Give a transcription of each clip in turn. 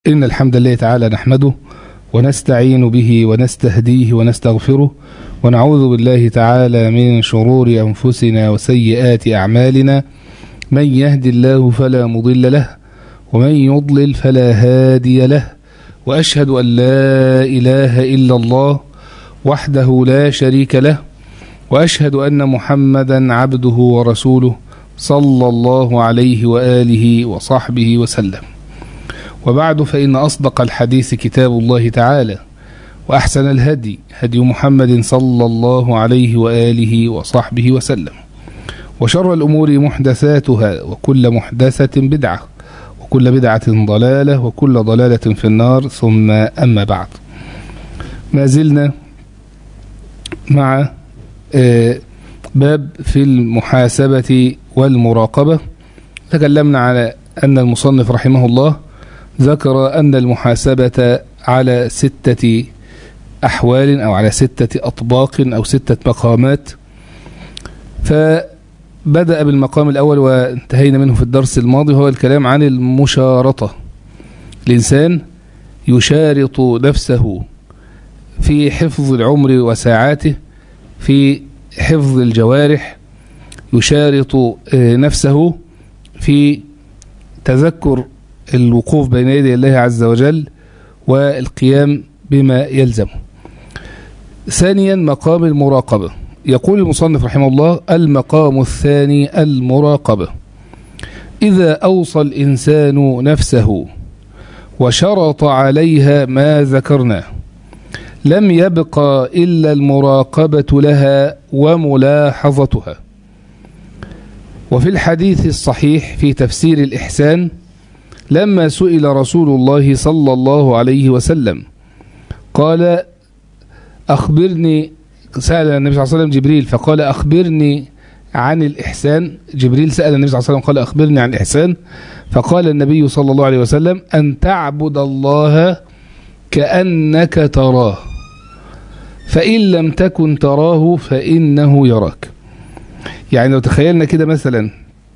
إن الحمد لله تعالى نحمده ونستعين به ونستهديه ونستغفره ونعوذ بالله تعالى من شرور أنفسنا وسيئات أعمالنا من يهد الله فلا مضل له ومن يضلل فلا هادي له وأشهد أن لا إله إلا الله وحده لا شريك له وأشهد أن محمدا عبده ورسوله صلى الله عليه وآله وصحبه وسلم وبعد فإن أصدق الحديث كتاب الله تعالى وأحسن الهدي هدي محمد صلى الله عليه وآله وصحبه وسلم وشر الأمور محدثاتها وكل محدثة بدعة وكل بدعة ضلالة وكل ضلالة في النار ثم أما بعد ما زلنا مع باب في المحاسبة والمراقبة تكلمنا على أن المصنف رحمه الله ذكر أن المحاسبة على ستة أحوال أو على ستة أطباق أو ستة مقامات فبدأ بالمقام الأول وانتهينا منه في الدرس الماضي هو الكلام عن المشارطة الإنسان يشارط نفسه في حفظ العمر وساعاته في حفظ الجوارح يشارط نفسه في تذكر الوقوف بين يدي الله عز وجل والقيام بما يلزمه ثانيا مقام المراقبة يقول المصنف رحمه الله المقام الثاني المراقبة إذا أوصى الإنسان نفسه وشرط عليها ما ذكرناه لم يبق إلا المراقبة لها وملاحظتها وفي الحديث الصحيح في تفسير الإحسان لما سئل رسول الله صلى الله عليه وسلم قال أخبرني سأل النبي صلى الله عليه وسلم جبريل فقال أخبرني عن الإحسان جبريل سأل النبي صلى الله عليه وسلم قال أخبرني عن الإحسان فقال النبي صلى الله عليه وسلم أن تعبد الله كأنك تراه فإن لم تكن تراه فإنه يراك يعني لو تخيلنا كده مثلا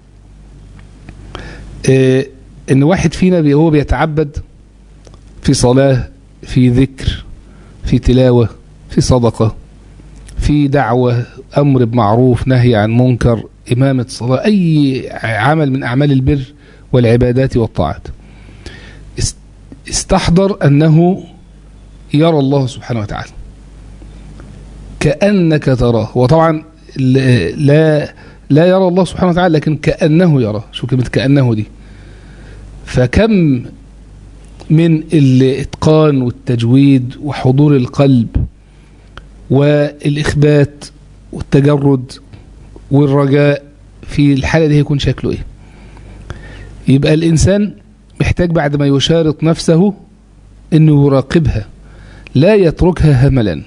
إيه ان واحد فينا هو بيتعبد في صلاة في ذكر في تلاوة في صدقة في دعوة أمر بمعروف نهي عن منكر إمامة صلاة أي عمل من أعمال البر والعبادات والطاعات استحضر أنه يرى الله سبحانه وتعالى كأنك تراه وطبعا لا لا يرى الله سبحانه وتعالى لكن كأنه يراه شو كلمة كأنه دي فكم من الاتقان والتجويد وحضور القلب والاخبات والتجرد والرجاء في الحاله دي هيكون شكله ايه يبقى الانسان محتاج بعد ما يشارط نفسه انه يراقبها لا يتركها هملا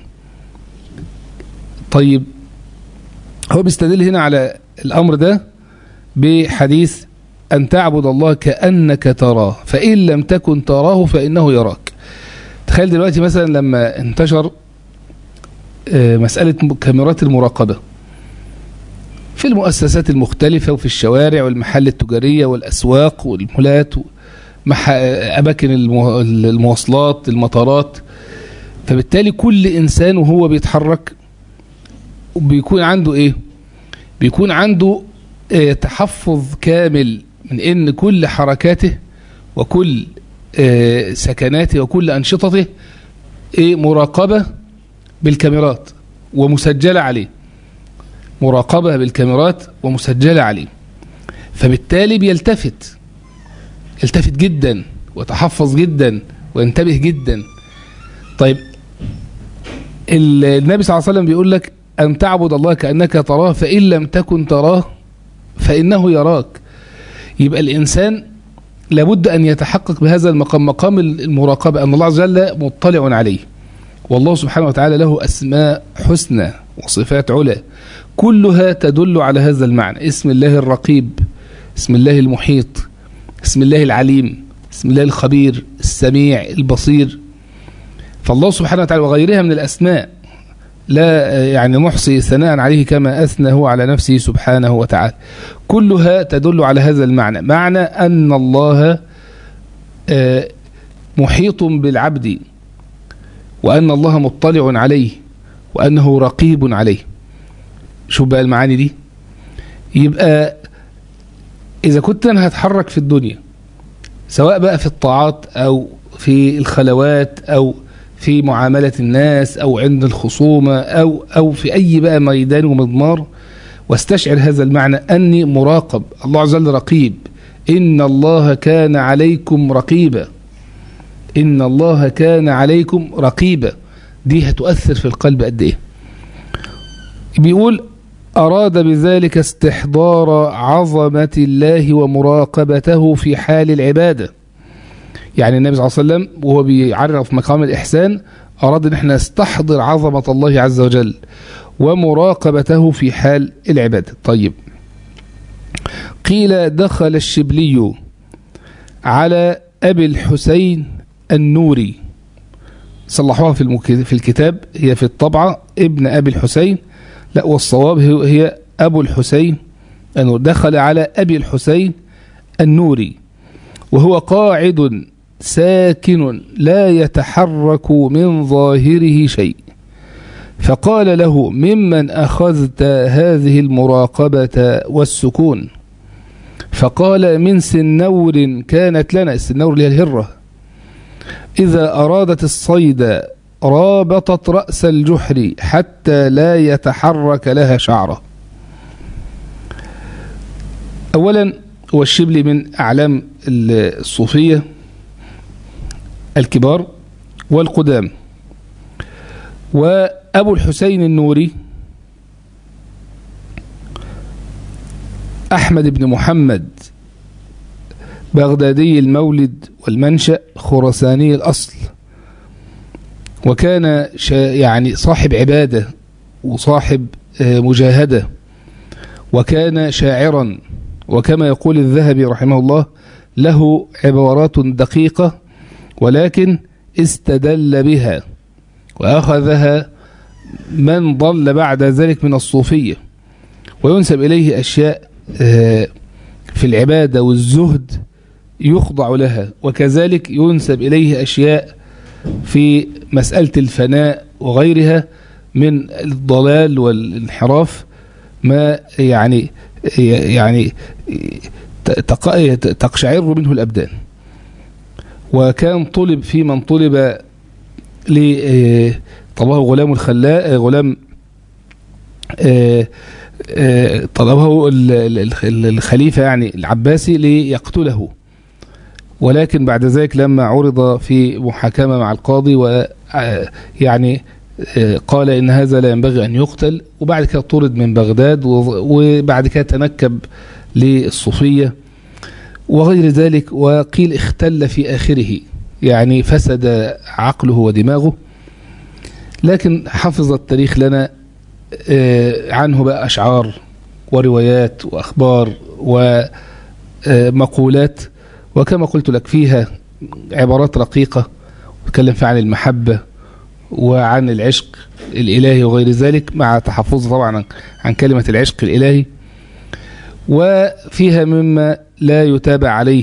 طيب هو بيستدل هنا على الامر ده بحديث أن تعبد الله كأنك تراه فإن لم تكن تراه فإنه يراك تخيل دلوقتي مثلا لما انتشر مسألة كاميرات المراقبة في المؤسسات المختلفة وفي الشوارع والمحال التجارية والأسواق والمولات أماكن المواصلات المطارات فبالتالي كل إنسان وهو بيتحرك بيكون عنده إيه بيكون عنده تحفظ كامل من ان كل حركاته وكل سكناته وكل انشطته مراقبه بالكاميرات ومسجله عليه مراقبه بالكاميرات ومسجله عليه فبالتالي بيلتفت يلتفت جدا وتحفظ جدا وينتبه جدا طيب النبي صلى الله عليه وسلم بيقول لك ان تعبد الله كانك تراه فان لم تكن تراه فانه يراك يبقى الإنسان لابد أن يتحقق بهذا المقام مقام المراقبة أن الله عز وجل مطلع عليه والله سبحانه وتعالى له أسماء حسنى وصفات علا كلها تدل على هذا المعنى اسم الله الرقيب اسم الله المحيط اسم الله العليم اسم الله الخبير السميع البصير فالله سبحانه وتعالى وغيرها من الأسماء لا يعني نحصي ثناء عليه كما أثنى هو على نفسه سبحانه وتعالى كلها تدل على هذا المعنى معنى أن الله محيط بالعبد وأن الله مطلع عليه وأنه رقيب عليه شوف بقى المعاني دي يبقى إذا كنت أنا هتحرك في الدنيا سواء بقى في الطاعات أو في الخلوات أو في معاملة الناس أو عند الخصومة أو أو في أي بقى ميدان ومضمار واستشعر هذا المعنى أني مراقب الله عز وجل رقيب إن الله كان عليكم رقيبا إن الله كان عليكم رقيبا دي هتؤثر في القلب قد إيه بيقول أراد بذلك استحضار عظمة الله ومراقبته في حال العبادة يعني النبي صلى الله عليه وسلم وهو بيعرف مقام الإحسان أراد أن احنا نستحضر عظمة الله عز وجل ومراقبته في حال العبادة طيب قيل دخل الشبلي على أبي الحسين النوري صلحوها في, المك... في الكتاب هي في الطبعة ابن أبي الحسين لا والصواب هي أبو الحسين أنه دخل على أبي الحسين النوري وهو قاعد ساكن لا يتحرك من ظاهره شيء فقال له ممن أخذت هذه المراقبة والسكون فقال من سنور كانت لنا السنور اللي هي الهرة إذا أرادت الصيد رابطت رأس الجحر حتى لا يتحرك لها شعره أولا هو الشبلي من أعلام الصوفية الكبار والقدام وأبو الحسين النوري أحمد بن محمد بغدادي المولد والمنشأ خرساني الأصل وكان يعني صاحب عبادة وصاحب مجاهدة وكان شاعرا وكما يقول الذهبي رحمه الله له عبارات دقيقة ولكن استدل بها وأخذها من ضل بعد ذلك من الصوفية وينسب إليه أشياء في العبادة والزهد يخضع لها وكذلك ينسب إليه أشياء في مسألة الفناء وغيرها من الضلال والانحراف ما يعني يعني تقشعر منه الأبدان وكان طلب في من طلب طلبه غلام الخلاء غلام طلبه الخليفة يعني العباسي ليقتله ولكن بعد ذلك لما عرض في محاكمة مع القاضي ويعني قال إن هذا لا ينبغي أن يقتل وبعد كده طرد من بغداد وبعد كده تنكب للصوفية وغير ذلك وقيل اختل في آخره يعني فسد عقله ودماغه لكن حفظ التاريخ لنا عنه بقى أشعار وروايات وأخبار ومقولات وكما قلت لك فيها عبارات رقيقة وتكلم فيها عن المحبة وعن العشق الإلهي وغير ذلك مع تحفظ طبعا عن كلمة العشق الإلهي وفيها مما لا يتابع عليه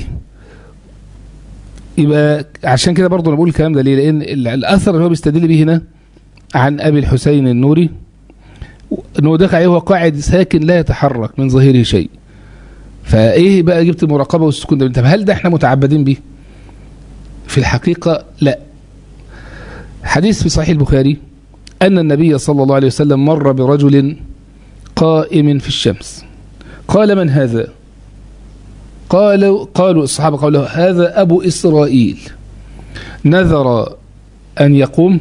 يبقى عشان كده برضه انا بقول الكلام ده ليه لان الاثر اللي هو بيستدل به هنا عن ابي الحسين النوري انه دخل عليه وهو قاعد ساكن لا يتحرك من ظاهره شيء فايه بقى جبت المراقبه والسكون ده طب هل ده احنا متعبدين به في الحقيقه لا حديث في صحيح البخاري ان النبي صلى الله عليه وسلم مر برجل قائم في الشمس قال من هذا قالوا قالوا الصحابه قالوا هذا ابو اسرائيل نذر ان يقوم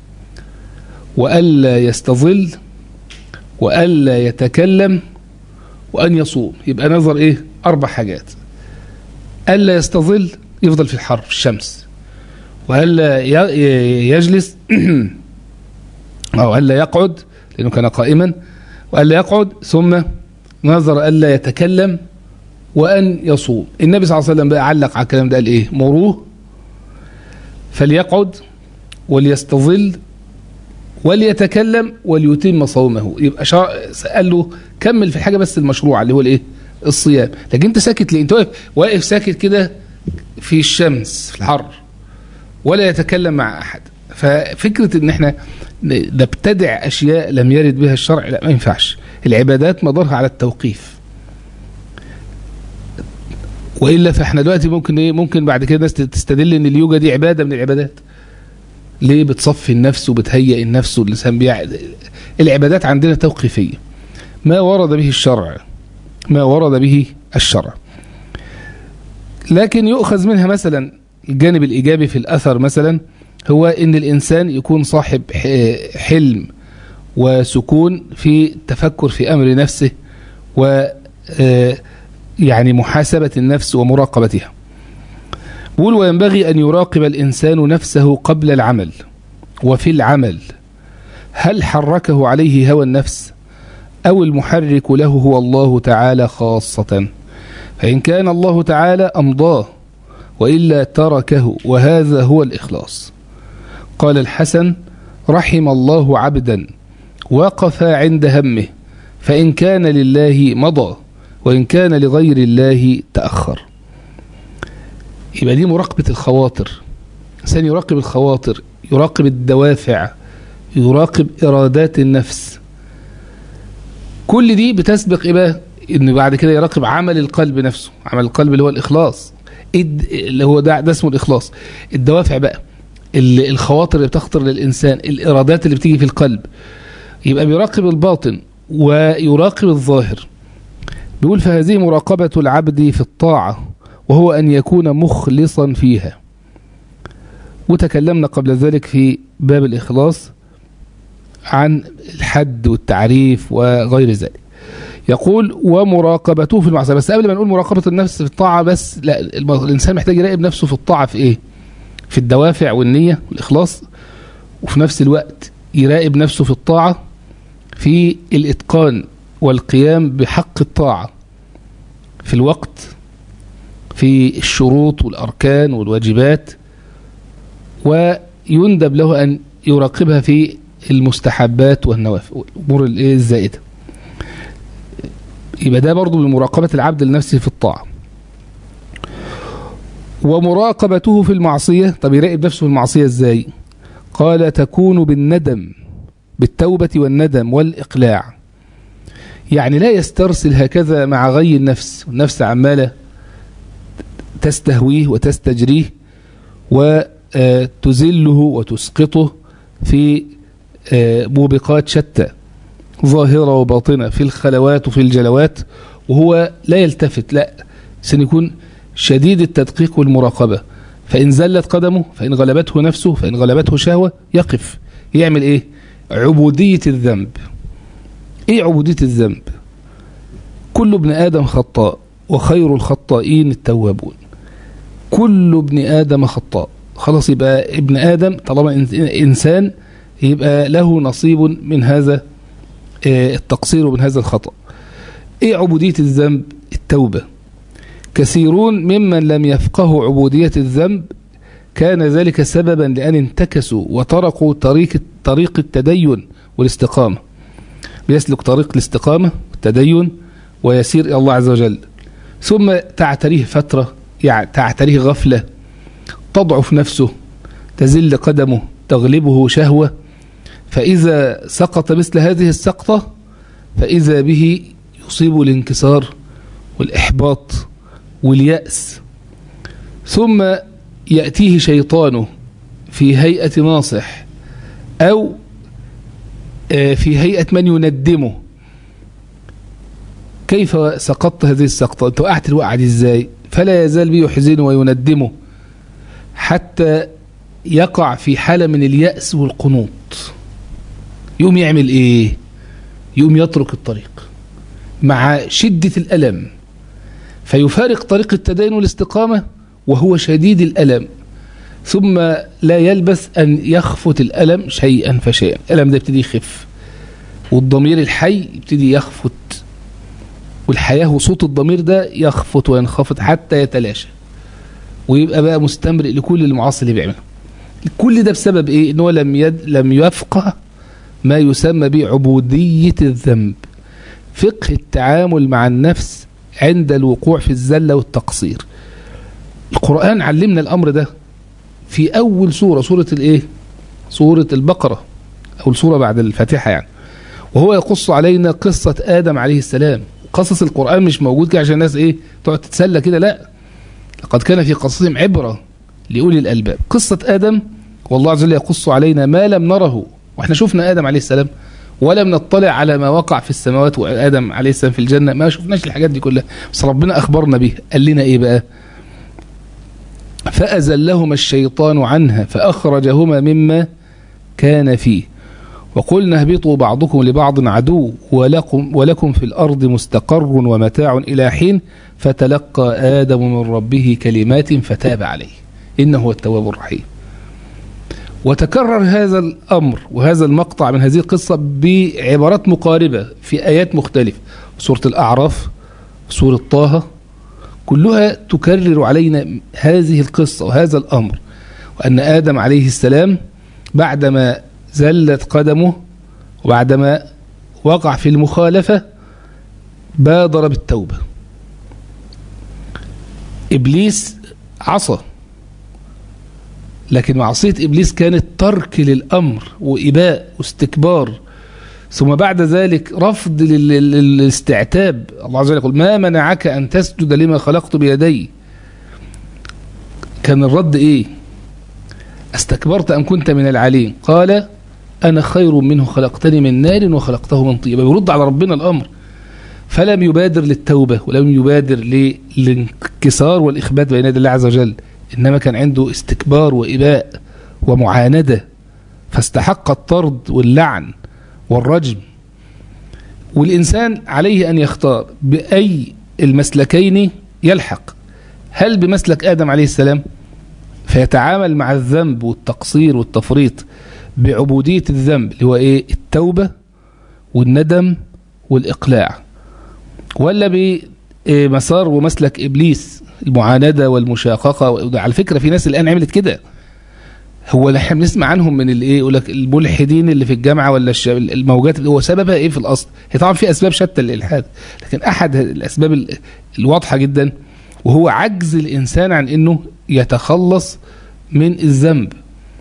والا يستظل والا يتكلم وأن يصوم يبقى نظر إيه أربع حاجات ألا يستظل يفضل في الحر في الشمس وألا يجلس أو ألا يقعد لأنه كان قائما وألا يقعد ثم نظر ألا يتكلم وأن يصوم النبي صلى الله عليه وسلم بقى علق على الكلام ده قال إيه مروه فليقعد وليستظل وليتكلم وليتم صومه يبقى شرع قال له كمل في الحاجه بس المشروعه اللي هو الايه الصيام لكن انت ساكت ليه انت واقف واقف ساكت كده في الشمس في الحر ولا يتكلم مع أحد ففكرة ان احنا نبتدع اشياء لم يرد بها الشرع لا ما ينفعش العبادات مدارها على التوقيف والا فاحنا دلوقتي ممكن ايه ممكن بعد كده الناس تستدل ان اليوجا دي عباده من العبادات ليه بتصفي النفس وبتهيئ النفس واللسان بيع... العبادات عندنا توقيفيه ما ورد به الشرع ما ورد به الشرع لكن يؤخذ منها مثلا الجانب الايجابي في الاثر مثلا هو ان الانسان يكون صاحب حلم وسكون في التفكر في امر نفسه و يعني محاسبه النفس ومراقبتها بيقول وينبغي ان يراقب الانسان نفسه قبل العمل وفي العمل هل حركه عليه هوى النفس او المحرك له هو الله تعالى خاصه فان كان الله تعالى امضاه والا تركه وهذا هو الاخلاص قال الحسن رحم الله عبدا وقف عند همه فإن كان لله مضى وإن كان لغير الله تأخر يبقى دي مراقبة الخواطر إنسان يراقب الخواطر يراقب الدوافع يراقب إرادات النفس كل دي بتسبق إيه بقى إن بعد كده يراقب عمل القلب نفسه عمل القلب اللي هو الإخلاص اللي هو ده, ده اسمه الإخلاص الدوافع بقى الخواطر اللي بتخطر للإنسان الإرادات اللي بتيجي في القلب يبقى بيراقب الباطن ويراقب الظاهر بيقول فهذه مراقبة العبد في الطاعة وهو أن يكون مخلصا فيها وتكلمنا قبل ذلك في باب الإخلاص عن الحد والتعريف وغير ذلك يقول ومراقبته في المعصية بس قبل ما نقول مراقبة النفس في الطاعة بس لا الإنسان محتاج يراقب نفسه في الطاعة في إيه في الدوافع والنية والإخلاص وفي نفس الوقت يراقب نفسه في الطاعة في الإتقان والقيام بحق الطاعة في الوقت في الشروط والأركان والواجبات ويندب له أن يراقبها في المستحبات والنوافل والأمور الزائدة يبقى ده برضو من مراقبة العبد لنفسه في الطاعة ومراقبته في المعصية طب يراقب نفسه في المعصية ازاي قال تكون بالندم بالتوبة والندم والإقلاع يعني لا يسترسل هكذا مع غي النفس والنفس عمالة تستهويه وتستجريه وتزله وتسقطه في موبقات شتى ظاهرة وباطنة في الخلوات وفي الجلوات وهو لا يلتفت لا سنكون شديد التدقيق والمراقبة فإن زلت قدمه فإن غلبته نفسه فإن غلبته شهوة يقف يعمل إيه عبودية الذنب إيه عبودية الذنب كل ابن آدم خطاء وخير الخطائين التوابون كل ابن آدم خطاء خلاص يبقى ابن آدم طالما إنسان يبقى له نصيب من هذا التقصير ومن هذا الخطأ ايه عبودية الذنب التوبة كثيرون ممن لم يفقهوا عبودية الذنب كان ذلك سببا لأن انتكسوا وتركوا طريق طريق التدين والاستقامة بيسلك طريق الاستقامة والتدين ويسير إلى الله عز وجل ثم تعتريه فترة يعني تعتريه غفلة تضعف نفسه تزل قدمه تغلبه شهوة فإذا سقط مثل هذه السقطة فإذا به يصيب الانكسار والإحباط واليأس ثم يأتيه شيطانه في هيئة ناصح أو في هيئة من يندمه كيف سقطت هذه السقطة أنت وقعت الوقعة دي إزاي فلا يزال به يحزنه ويندمه حتى يقع في حالة من اليأس والقنوط يقوم يعمل ايه يقوم يترك الطريق مع شدة الألم فيفارق طريق التدين والاستقامة وهو شديد الألم ثم لا يلبث أن يخفت الألم شيئا فشيئا الألم ده يبتدي يخف والضمير الحي يبتدي يخفت والحياة وصوت الضمير ده يخفت وينخفض حتى يتلاشى ويبقى بقى مستمرئ لكل المعاصي اللي بيعملها كل ده بسبب ايه ان هو لم يد لم يفقه ما يسمى بعبودية الذنب فقه التعامل مع النفس عند الوقوع في الزلة والتقصير القرآن علمنا الأمر ده في أول سورة سورة الإيه سورة البقرة أول سورة بعد الفاتحة يعني وهو يقص علينا قصة آدم عليه السلام قصص القرآن مش موجود كده عشان الناس إيه تقعد تتسلى كده لا لقد كان في قصصهم عبرة لأولي الألباب قصة آدم والله عز وجل يقص علينا ما لم نره واحنا شفنا آدم عليه السلام ولم نطلع على ما وقع في السماوات وآدم عليه السلام في الجنة ما شفناش الحاجات دي كلها بس ربنا أخبرنا به قال لنا إيه بقى فأزلهما الشيطان عنها فأخرجهما مما كان فيه وقلنا اهبطوا بعضكم لبعض عدو ولكم, ولكم في الأرض مستقر ومتاع إلى حين فتلقى آدم من ربه كلمات فتاب عليه إنه هو التواب الرحيم وتكرر هذا الأمر وهذا المقطع من هذه القصة بعبارات مقاربة في آيات مختلفة سورة الأعراف سورة طه كلها تكرر علينا هذه القصة وهذا الأمر وأن آدم عليه السلام بعدما زلت قدمه وبعدما وقع في المخالفة بادر بالتوبة إبليس عصى لكن معصية إبليس كانت ترك للأمر وإباء واستكبار ثم بعد ذلك رفض للاستعتاب الله عز وجل يقول ما منعك أن تسجد لما خلقت بيدي كان الرد إيه استكبرت أم كنت من العالين قال أنا خير منه خلقتني من نار وخلقته من طين بيرد على ربنا الأمر فلم يبادر للتوبة ولم يبادر للانكسار والإخبات بين يدي الله عز وجل إنما كان عنده استكبار وإباء ومعاندة فاستحق الطرد واللعن والرجم والإنسان عليه أن يختار بأي المسلكين يلحق هل بمسلك آدم عليه السلام فيتعامل مع الذنب والتقصير والتفريط بعبودية الذنب اللي هو إيه التوبة والندم والإقلاع ولا بمسار ومسلك إبليس المعاندة والمشاققة على فكرة في ناس الآن عملت كده هو اللي احنا بنسمع عنهم من الايه يقول لك الملحدين اللي في الجامعه ولا الموجات هو سببها ايه في الاصل؟ هي طبعا في اسباب شتى للالحاد لكن احد الاسباب الواضحه جدا وهو عجز الانسان عن انه يتخلص من الذنب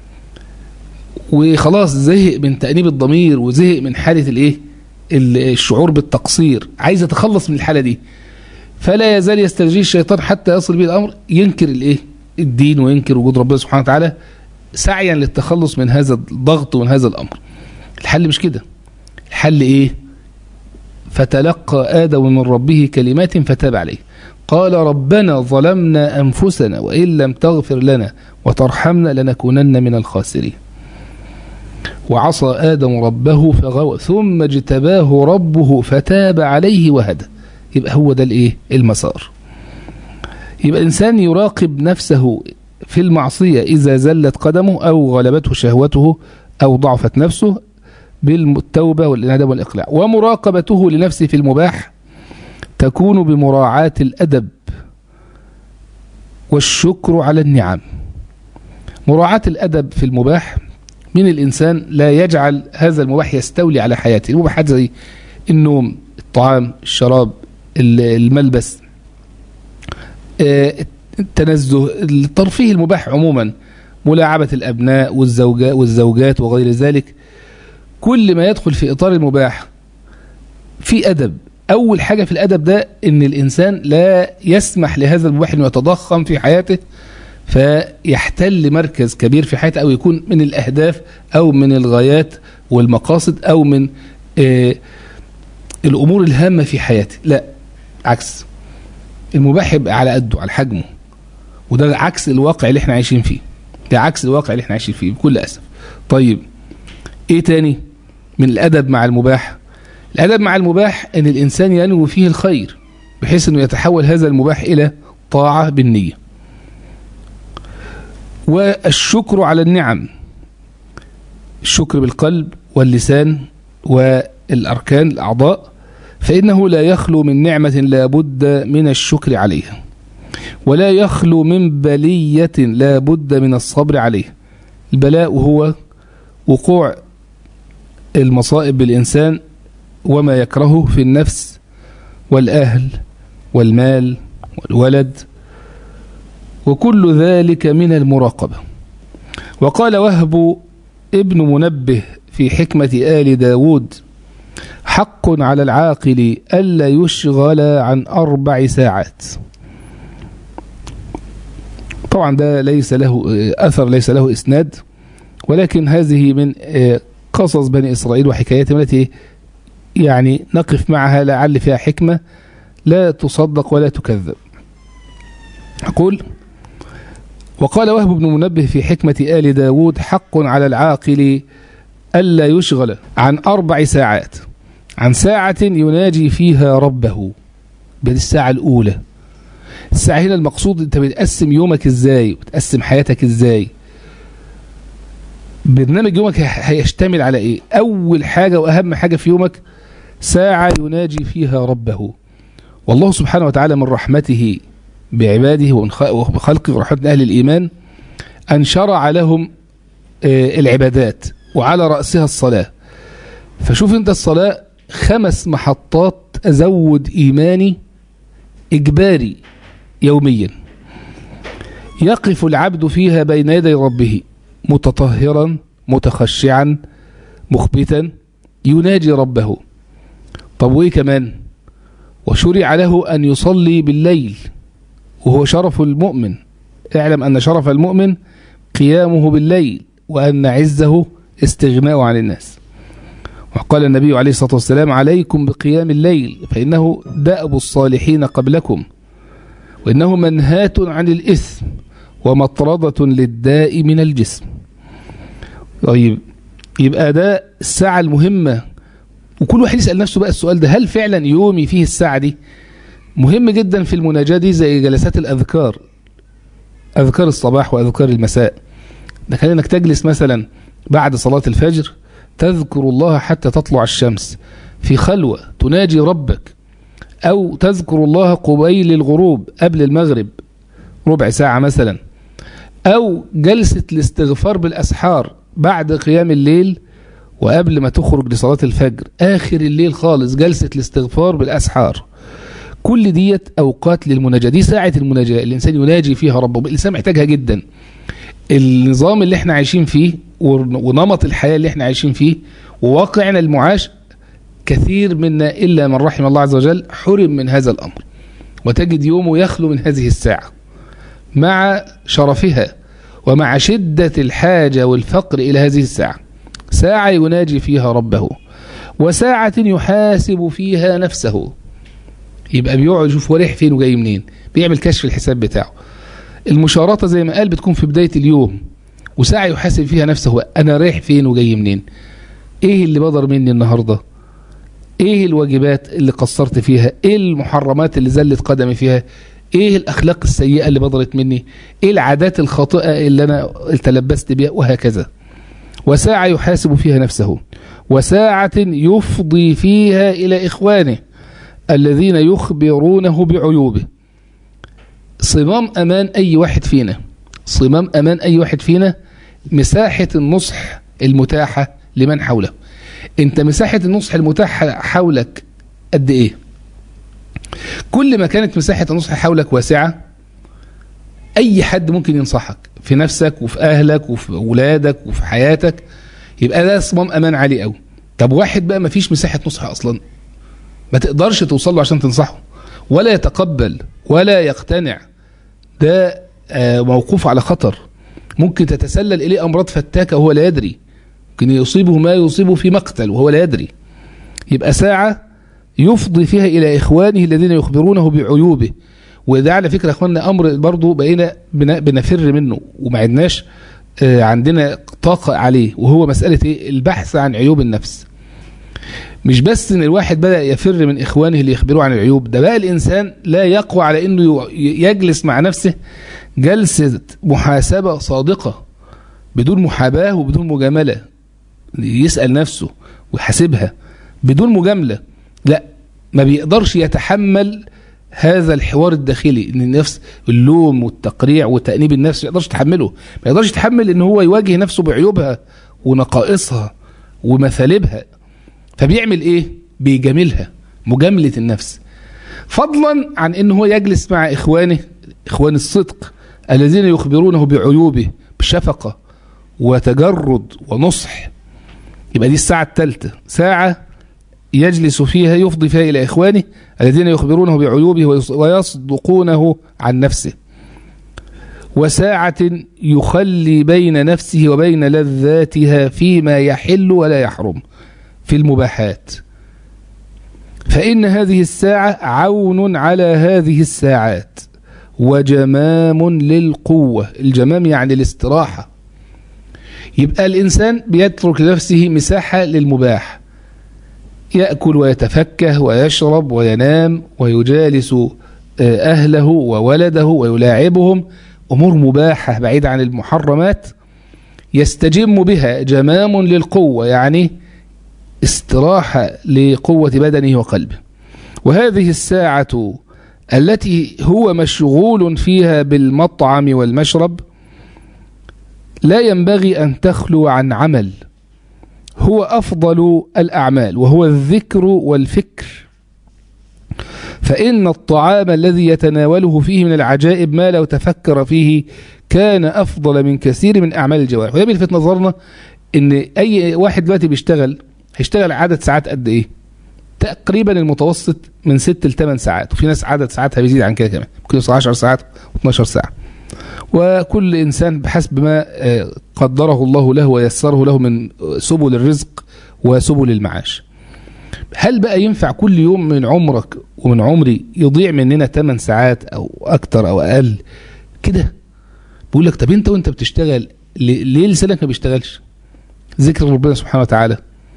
وخلاص زهق من تأنيب الضمير وزهق من حالة الايه الشعور بالتقصير عايز يتخلص من الحالة دي فلا يزال يسترجيه الشيطان حتى يصل به الأمر ينكر الايه الدين وينكر وجود ربنا سبحانه وتعالى سعيا للتخلص من هذا الضغط ومن هذا الأمر الحل مش كده الحل ايه فتلقى آدم من ربه كلمات فتاب عليه قال ربنا ظلمنا أنفسنا وإن لم تغفر لنا وترحمنا لنكونن من الخاسرين وعصى آدم ربه فغوى ثم اجتباه ربه فتاب عليه وهدى يبقى هو ده الايه المسار يبقى الإنسان يراقب نفسه في المعصية إذا زلت قدمه أو غلبته شهوته أو ضعفت نفسه بالتوبة والندم والإقلاع ومراقبته لنفسه في المباح تكون بمراعاة الأدب والشكر على النعم مراعاة الأدب في المباح من الإنسان لا يجعل هذا المباح يستولي على حياته المباحات زي النوم الطعام الشراب الملبس التنزه الترفيه المباح عموما ملاعبة الأبناء والزوجات, والزوجات وغير ذلك كل ما يدخل في إطار المباح في أدب أول حاجة في الأدب ده إن الإنسان لا يسمح لهذا المباح أنه يتضخم في حياته فيحتل مركز كبير في حياته أو يكون من الأهداف أو من الغايات والمقاصد أو من آه الأمور الهامة في حياته لا عكس المباح يبقى على قده على حجمه وده عكس الواقع اللي احنا عايشين فيه ده عكس الواقع اللي احنا عايشين فيه بكل أسف طيب ايه تاني من الأدب مع المباح الأدب مع المباح أن الإنسان ينوي فيه الخير بحيث أنه يتحول هذا المباح إلى طاعة بالنية والشكر على النعم الشكر بالقلب واللسان والأركان الأعضاء فإنه لا يخلو من نعمة لا بد من الشكر عليها ولا يخلو من بلية لا بد من الصبر عليها البلاء هو وقوع المصائب بالإنسان وما يكرهه في النفس والأهل والمال والولد وكل ذلك من المراقبة وقال وهب ابن منبه في حكمة آل داود حق على العاقل ألا يشغل عن أربع ساعات طبعا ده ليس له أثر ليس له إسناد ولكن هذه من قصص بني إسرائيل وحكاياتهم التي يعني نقف معها لعل فيها حكمة لا تصدق ولا تكذب أقول وقال وهب بن منبه في حكمة آل داود حق على العاقل ألا يشغل عن أربع ساعات عن ساعة يناجي فيها ربه بدي الساعة الأولى الساعة هنا المقصود أنت بتقسم يومك إزاي وتقسم حياتك إزاي برنامج يومك هيشتمل على إيه أول حاجة وأهم حاجة في يومك ساعة يناجي فيها ربه والله سبحانه وتعالى من رحمته بعباده وبخلقه ورحمة أهل الإيمان أن شرع لهم العبادات وعلى رأسها الصلاة فشوف انت الصلاة خمس محطات أزود إيماني إجباري يوميا يقف العبد فيها بين يدي ربه متطهرا متخشعا مخبتا يناجي ربه طب وإيه كمان وشرع له أن يصلي بالليل وهو شرف المؤمن اعلم أن شرف المؤمن قيامه بالليل وأن عزه استغناء عن الناس وقال النبي عليه الصلاة والسلام عليكم بقيام الليل فإنه دأب الصالحين قبلكم وإنه منهاة عن الإثم ومطردة للداء من الجسم طيب يبقى ده الساعة المهمة وكل واحد يسأل نفسه بقى السؤال ده هل فعلا يومي فيه الساعة دي مهم جدا في المناجاة دي زي جلسات الأذكار أذكار الصباح وأذكار المساء ده كان انك تجلس مثلا بعد صلاة الفجر تذكر الله حتى تطلع الشمس في خلوة تناجي ربك أو تذكر الله قبيل الغروب قبل المغرب ربع ساعة مثلا أو جلسة الاستغفار بالأسحار بعد قيام الليل وقبل ما تخرج لصلاة الفجر آخر الليل خالص جلسة الاستغفار بالأسحار كل ديت أوقات للمناجاة دي ساعة المناجاة الإنسان يناجي فيها ربه الإنسان محتاجها جدا النظام اللي احنا عايشين فيه ونمط الحياة اللي احنا عايشين فيه وواقعنا المعاش كثير منا إلا من رحم الله عز وجل حرم من هذا الأمر وتجد يومه يخلو من هذه الساعة مع شرفها ومع شدة الحاجة والفقر إلى هذه الساعة ساعة يناجي فيها ربه وساعة يحاسب فيها نفسه يبقى بيقعد يشوف هو رايح فين وجاي منين بيعمل كشف الحساب بتاعه المشارطة زي ما قال بتكون في بداية اليوم وساعة يحاسب فيها نفسه أنا رايح فين وجاي منين إيه اللي بدر مني النهاردة إيه الواجبات اللي قصرت فيها إيه المحرمات اللي زلت قدمي فيها إيه الأخلاق السيئة اللي بدرت مني إيه العادات الخاطئة اللي أنا تلبست بها وهكذا وساعة يحاسب فيها نفسه وساعة يفضي فيها إلى إخوانه الذين يخبرونه بعيوبه صمام أمان أي واحد فينا صمام أمان أي واحد فينا مساحة النصح المتاحة لمن حوله انت مساحة النصح المتاحة حولك قد ايه كل ما كانت مساحة النصح حولك واسعة اي حد ممكن ينصحك في نفسك وفي اهلك وفي اولادك وفي حياتك يبقى ده صمام امان عالي قوي طب واحد بقى ما فيش مساحة نصح اصلا ما تقدرش توصل له عشان تنصحه ولا يتقبل ولا يقتنع ده موقوف على خطر ممكن تتسلل إليه أمراض فتاكة وهو لا يدري ممكن يصيبه ما يصيبه في مقتل وهو لا يدري يبقى ساعة يفضي فيها إلى إخوانه الذين يخبرونه بعيوبه وده على فكرة أخواننا أمر برضو بقينا بنفر منه وما عدناش عندنا طاقة عليه وهو مسألة إيه؟ البحث عن عيوب النفس مش بس ان الواحد بدأ يفر من اخوانه اللي يخبروه عن العيوب ده بقى الانسان لا يقوى على انه يجلس مع نفسه جلسة محاسبة صادقة بدون محاباة وبدون مجاملة يسأل نفسه ويحاسبها بدون مجاملة لا ما بيقدرش يتحمل هذا الحوار الداخلي ان النفس اللوم والتقريع وتأنيب النفس ما يقدرش يتحمله ما يقدرش يتحمل ان هو يواجه نفسه بعيوبها ونقائصها ومثالبها فبيعمل ايه بيجاملها مجاملة النفس فضلا عن ان هو يجلس مع اخوانه اخوان الصدق الذين يخبرونه بعيوبه بشفقة وتجرد ونصح يبقى دي الساعة الثالثة ساعة يجلس فيها يفضي فيها إلى إخوانه الذين يخبرونه بعيوبه ويصدقونه عن نفسه وساعة يخلي بين نفسه وبين لذاتها فيما يحل ولا يحرم في المباحات فإن هذه الساعة عون على هذه الساعات وجمام للقوة الجمام يعني الاستراحة يبقى الإنسان بيترك لنفسه مساحة للمباح يأكل ويتفكه ويشرب وينام ويجالس أهله وولده ويلاعبهم أمور مباحة بعيدة عن المحرمات يستجم بها جمام للقوة يعني استراحة لقوة بدنه وقلبه وهذه الساعة التي هو مشغول فيها بالمطعم والمشرب لا ينبغي أن تخلو عن عمل هو أفضل الأعمال وهو الذكر والفكر فإن الطعام الذي يتناوله فيه من العجائب ما لو تفكر فيه كان أفضل من كثير من أعمال الجوارح وده بيلفت نظرنا إن أي واحد دلوقتي بيشتغل هيشتغل عدد ساعات قد إيه؟ تقريبا المتوسط من 6 ل 8 ساعات وفي ناس عدد ساعاتها بيزيد عن كده كمان ممكن يوصل 10 ساعات و12 ساعة وكل إنسان بحسب ما قدره الله له ويسره له من سبل الرزق وسبل المعاش هل بقى ينفع كل يوم من عمرك ومن عمري يضيع مننا 8 ساعات أو أكتر أو أقل كده بيقول لك طب أنت وأنت بتشتغل ليه لسانك ما بيشتغلش ذكر ربنا سبحانه وتعالى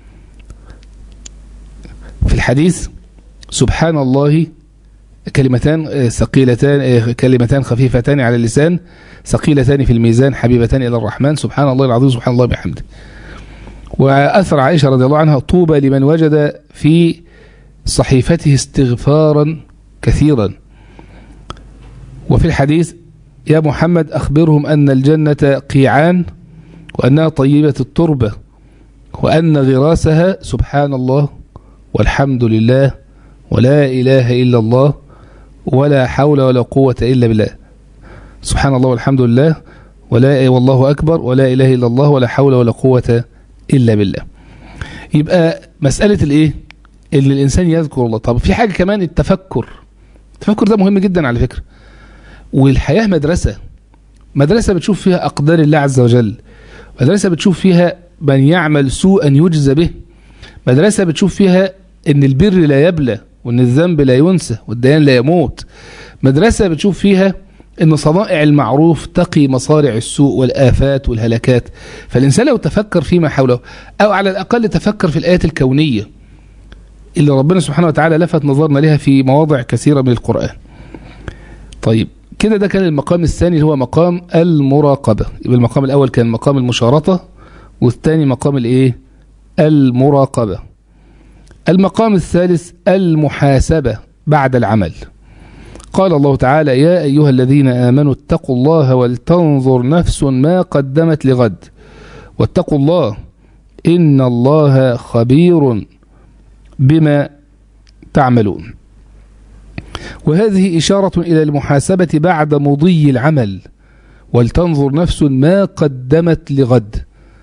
في الحديث سبحان الله كلمتان ثقيلتان كلمتان خفيفتان على اللسان ثقيلتان في الميزان حبيبتان إلى الرحمن سبحان الله العظيم سبحان الله بحمده وأثر عائشة رضي الله عنها طوبى لمن وجد في صحيفته استغفارا كثيرا وفي الحديث يا محمد أخبرهم أن الجنة قيعان وأنها طيبة التربة وأن غراسها سبحان الله والحمد لله ولا إله إلا الله ولا حول ولا قوة إلا بالله سبحان الله والحمد لله ولا والله أكبر ولا إله إلا الله ولا حول ولا قوة إلا بالله يبقى مسألة الإيه اللي الإنسان يذكر الله طب في حاجة كمان التفكر التفكر ده مهم جدا على فكرة والحياة مدرسة مدرسة بتشوف فيها أقدار الله عز وجل مدرسة بتشوف فيها من يعمل سوءا يجزى به مدرسة بتشوف فيها ان البر لا يبلى وان الذنب لا ينسى والديان لا يموت مدرسة بتشوف فيها ان صنائع المعروف تقي مصارع السوء والآفات والهلكات فالإنسان لو تفكر فيما حوله أو على الأقل تفكر في الآيات الكونية اللي ربنا سبحانه وتعالى لفت نظرنا لها في مواضع كثيرة من القرآن طيب كده ده كان المقام الثاني اللي هو مقام المراقبة يبقى المقام الأول كان مقام المشارطة والثاني مقام الإيه المراقبة المقام الثالث المحاسبة بعد العمل قال الله تعالى يا أيها الذين آمنوا اتقوا الله ولتنظر نفس ما قدمت لغد واتقوا الله إن الله خبير بما تعملون وهذه إشارة إلى المحاسبة بعد مضي العمل ولتنظر نفس ما قدمت لغد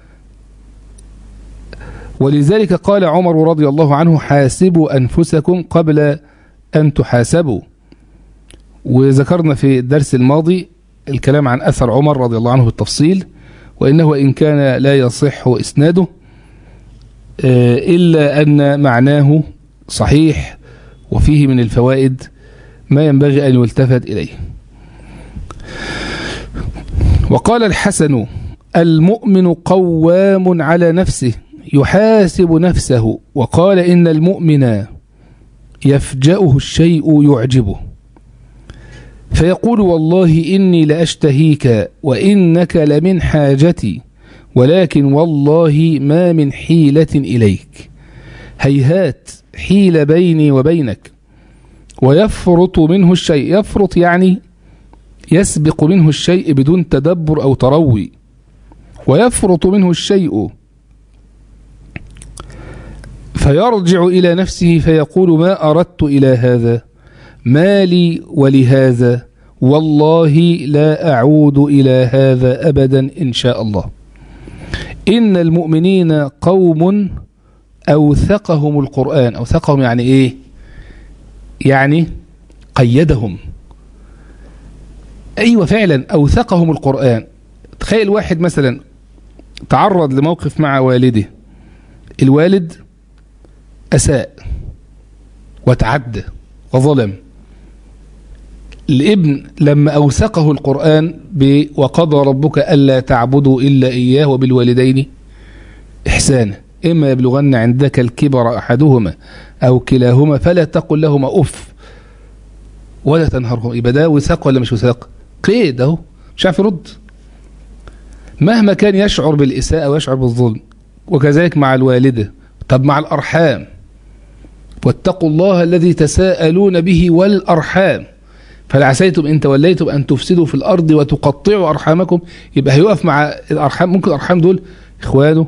ولذلك قال عمر رضي الله عنه حاسبوا أنفسكم قبل أن تحاسبوا وذكرنا في الدرس الماضي الكلام عن أثر عمر رضي الله عنه بالتفصيل وإنه إن كان لا يصح إسناده إلا أن معناه صحيح وفيه من الفوائد ما ينبغي أن يلتفت إليه وقال الحسن المؤمن قوام على نفسه يحاسب نفسه وقال إن المؤمن يفجأه الشيء يعجبه فيقول والله إني لأشتهيك وإنك لمن حاجتي ولكن والله ما من حيلة إليك هيهات حيل بيني وبينك ويفرط منه الشيء يفرط يعني يسبق منه الشيء بدون تدبر أو تروي ويفرط منه الشيء فيرجع إلى نفسه فيقول ما أردت إلى هذا ما لي ولهذا والله لا أعود إلى هذا أبدا إن شاء الله إن المؤمنين قوم أوثقهم القرآن أوثقهم يعني إيه يعني قيدهم أيوة فعلا أوثقهم القرآن تخيل واحد مثلا تعرض لموقف مع والده الوالد أساء وتعدى وظلم الابن لما أوثقه القرآن ب وقضى ربك ألا تعبدوا إلا إياه وبالوالدين إحسانا إما يبلغن عندك الكبر أحدهما أو كلاهما فلا تقل لهما أف ولا تنهرهما يبقى ده وثاق ولا مش وثاق قيد أهو مش عارف يرد مهما كان يشعر بالإساءة ويشعر بالظلم وكذلك مع الوالدة طب مع الأرحام واتقوا الله الذي تساءلون به والأرحام فلعسيتم إن توليتم أن تفسدوا في الأرض وتقطعوا أرحامكم يبقى هيقف مع الأرحام ممكن الأرحام دول إخوانه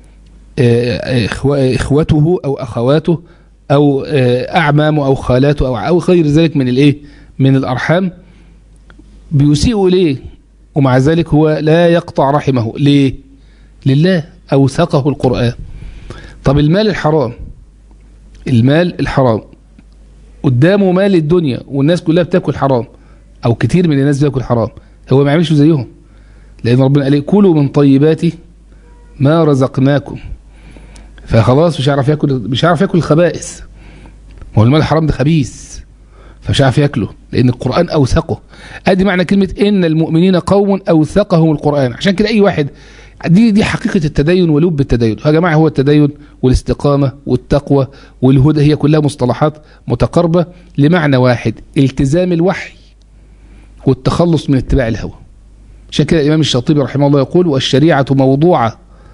إخوته أو أخواته أو أعمامه أو خالاته أو أو غير ذلك من الإيه من الأرحام بيسيئوا إليه ومع ذلك هو لا يقطع رحمه ليه لله أوثقه القرآن طب المال الحرام المال الحرام قدامه مال الدنيا والناس كلها بتاكل حرام او كتير من الناس بياكل حرام هو ما يعملش زيهم لان ربنا قال كلوا من طيبات ما رزقناكم فخلاص مش هيعرف ياكل مش هيعرف ياكل الخبائث ما هو المال الحرام ده خبيث فمش عارف ياكله لان القران اوثقه ادي معنى كلمه ان المؤمنين قوم اوثقهم القران عشان كده اي واحد دي دي حقيقة التدين ولب التدين يا جماعة هو التدين والاستقامة والتقوى والهدى هي كلها مصطلحات متقاربة لمعنى واحد التزام الوحي والتخلص من اتباع الهوى عشان كده الإمام الشاطبي رحمه الله يقول والشريعة موضوعة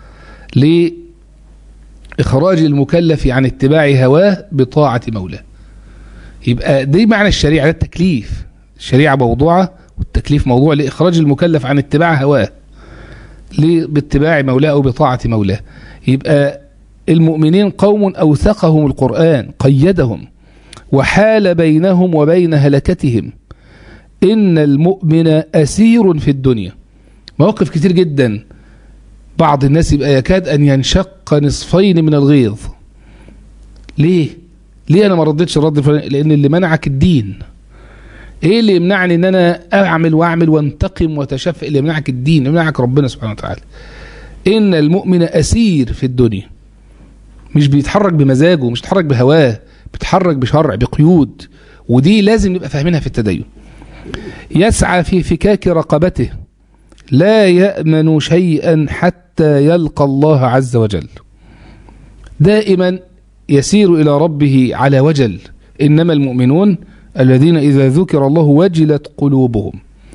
لإخراج المكلف عن اتباع هواه بطاعة مولاه يبقى دي معنى الشريعة ده التكليف الشريعة موضوعة والتكليف موضوع لإخراج المكلف عن اتباع هواه باتباع مولاه أو بطاعة مولاه يبقى المؤمنين قوم أوثقهم القرآن قيدهم وحال بينهم وبين هلكتهم إن المؤمن أسير في الدنيا مواقف كتير جدا بعض الناس يبقى يكاد أن ينشق نصفين من الغيظ ليه؟ ليه أنا ما ردتش الرد الفلاني؟ لأن اللي منعك الدين ايه اللي يمنعني ان انا اعمل واعمل وانتقم وتشفى اللي يمنعك الدين يمنعك ربنا سبحانه وتعالى ان المؤمن اسير في الدنيا مش بيتحرك بمزاجه مش بيتحرك بهواه بيتحرك بشرع بقيود ودي لازم نبقى فاهمينها في التدين يسعى في فكاك رقبته لا يأمن شيئا حتى يلقى الله عز وجل دائما يسير إلى ربه على وجل إنما المؤمنون الذين إذا ذكر الله وجلت قلوبهم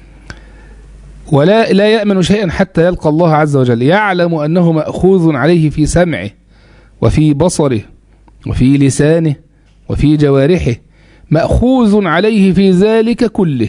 ولا لا يأمن شيئا حتى يلقى الله عز وجل يعلم أنه مأخوذ عليه في سمعه وفي بصره وفي لسانه وفي جوارحه مأخوذ عليه في ذلك كله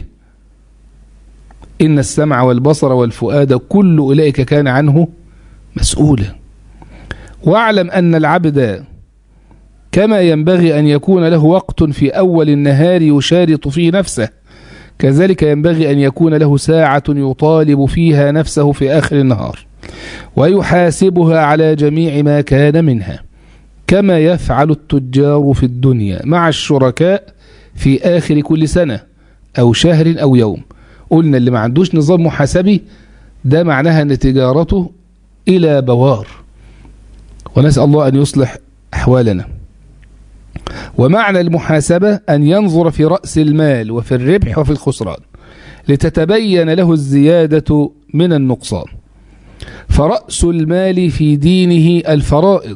إن السمع والبصر والفؤاد كل أولئك كان عنه مسؤولا واعلم أن العبد كما ينبغي أن يكون له وقت في أول النهار يشارط فيه نفسه كذلك ينبغي أن يكون له ساعة يطالب فيها نفسه في آخر النهار ويحاسبها على جميع ما كان منها كما يفعل التجار في الدنيا مع الشركاء في آخر كل سنة أو شهر أو يوم قلنا اللي ما عندوش نظام محاسبي ده معناها أن تجارته إلى بوار ونسأل الله أن يصلح أحوالنا ومعنى المحاسبة أن ينظر في رأس المال وفي الربح وفي الخسران لتتبين له الزيادة من النقصان فرأس المال في دينه الفرائض